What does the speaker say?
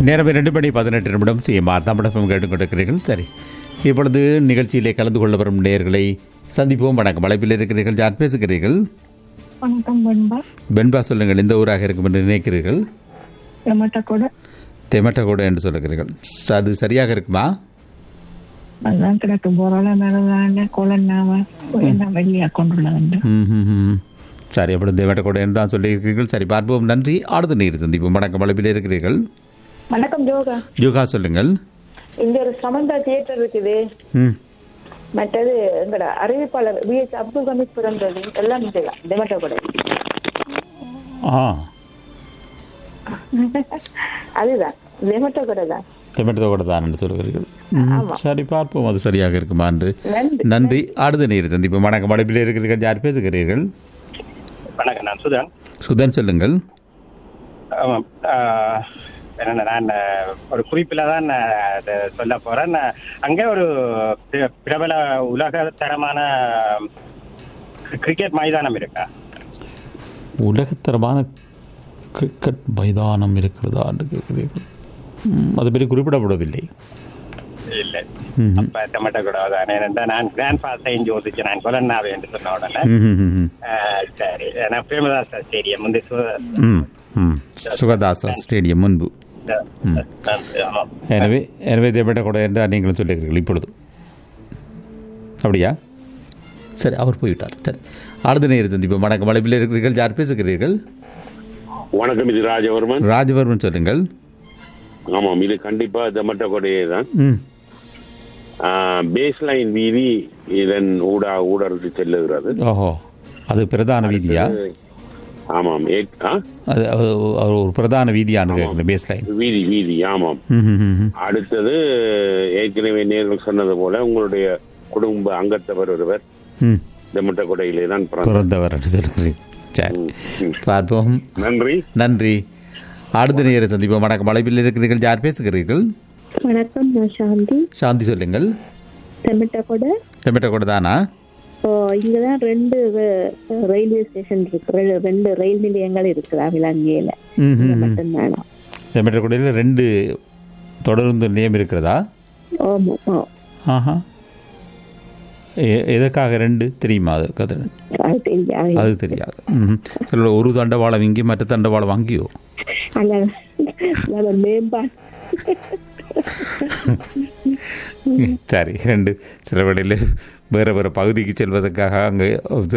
நேரம் இரண்டு மணி பதினெட்டு நிமிடம் சிஎம்ஆர் தமிழகம் கேட்டுக்கொண்டிருக்கிறீர்கள் சரி இப்பொழுது நிகழ்ச்சியிலே கலந்து கொள்ள வரும் நேயர்களை சந்திப்போம் வணக்கம் அழைப்பில் இருக்கிறீர்கள் யார் பேசுகிறீர்கள் வணக்கம் பண்பா பென்பா சொல்லுங்கள் எந்த ஊராக இருக்கும் என்று நினைக்கிறீர்கள் டொமேட்டோ கூட தெமட்டகோடு என்று சொல்லுகிறீர்கள் அது சரியாக இருக்குமா அதான் கிடக்கு பொருளை நடந்தாண்ட கொலன்னாவ என்ன வெளியாக கொண்டுள்ள வேண்டும் ம், ம், ம். சரி அப்படி தெமட்டகோடு என்று தான் சொல்லியிருக்கிறீர்கள் சரி பார்ப்போம் நன்றி அடுத்த நீர் சந்திப்போம் வணக்கம் அழைப்பில் இருக்கிறீர்கள் வணக்கம் ஜோகா யோகா சொல்லுங்கள் இங்க ஒரு சமந்தா தியேட்டர் இருக்குது ம் மற்றது எங்கட அறிவிப்பாளர் வி எச் அப்துல் ஹமீத் பிறந்தது எல்லாம் செய்யலாம் டெமட்டோ கூட ஆ அதுதான் டெமட்டோ கூட தான் தெமட்டகோடு தான் என்று சொல்லுகிறீர்கள் ம், சரி பார்ப்போம் அது சரியாக இருக்குமா என்று நன்றி நன்றி அடுத்த நீர் சந்திப்போம் வணக்கம் அழைப்பில் இருக்கிறீர்கள் யார் பேசுகிறீர்கள் வணக்கம் நான் சுதன் சுதன் சொல்லுங்கள் ஆமாம் ஆஹ், என்னென்ன நான் ஆஹ், ஒரு குறிப்பில் தான் நான் அதை சொல்ல போகிறேன் அங்கே ஒரு பிர- பிரபல உலக தரமான கிரிக்கெட் மைதானம் இருக்கா உலகத்தரமான கிரிக்கெட் மைதானம் இருக்கிறதா என்று கேட்கிறீர்கள் ம், அது பற்றி குறிப்பிடப்படவில்லை இல்லை ம்ஹும். அப்போ தெமட்ட கூட தான் ஏனென்றால் நான் கிராண்ட் பாஸையும் யோசிச்சு நான் கொலன்னாவே என்று சொன்ன உடனே ம், ம், ம், ம். ஆஹ், சரி நான் பிரேமதாஸ் ஸ்டேடியம் வந்து சு- ம், ம். சுகதாசா ஸ்டேடியம் முன்பு நன்றி, ஆமாம் எனவே எனவே தேவைப்பட்ட கூட என்றால் நீங்களும் சொல்லுகிறீர்கள் இப்பொழுது அப்படியா சரி அவர் போய்விட்டார் சரி அடுத்த நேரம் சந்திப்போம் வணக்கம் அழைப்பில் இருக்கிறீர்கள் யார் பேசுகிறீர்கள் வணக்கம் இது ராஜவர்மன் ராஜவர்மன் சொல்லுங்கள் ஆமாம் இது கண்டிப்பா தமட்ட கொடையே தான் ம் பேஸ் லைன் வீதி இதன் ஊடா ஊடறுத்து செல்லுகிறது ஓஹோ அது பிரதான வீதியா ஆமாம் ஏ- ஆ? அது அது அது ஒரு பிரதான வீதியானு கேட்குறேன் பேஸ் லைன் வீதி வீதி ஆமாம் ம் ம், ம், ம். அடுத்தது ஏற்கனவே நேர்கள் சொன்னது போல உங்களுடைய குடும்ப அங்கத்தவர் ஒருவர் ம் தமட்ட கொடையிலே தான் பிறந்தார் பிறந்தவர் என்று சொல்லுகிறேன் சரி ம். பார்ப்போம் நன்றி நன்றி அடுத்த நேரம் சந்திப்போம் வணக்கம் அழைப்பில் இருக்கிறீர்கள் யார் பேசுகிறீர்கள் வணக்கம் நான் சாந்தி சாந்தி சொல்லுங்கள் டெமட்டோ கூட டொமேட்டோ கூட தானா இப்போ இங்கதான் ரெண்டு ர- ரயில்வே ஸ்டேஷன் இருக்கு ரெ- ரெண்டு ரயில் நிலையங்கள் இருக்குதா இலங்கையில ம் இங்க ம், ம். மட்டும்தானா டொமேட்டோ கூடையில் ரெண்டு தொடருந்து நிலையம் இருக்கிறதா ஆமா ஆ. ஆஹா எ- எதற்காக ரெண்டு தெரியுமா அது கதை அது தெரியாது அது தெரியாது ம் சில ஒரு தண்டவாளம் இங்கே மற்ற தண்டவாளம் அங்கேயோ அங்க அங்க மேம்பாடு சரி ரெண்டு சில வேளையில் வேறு வேறு பகுதிக்கு செல்வதற்காக அங்கே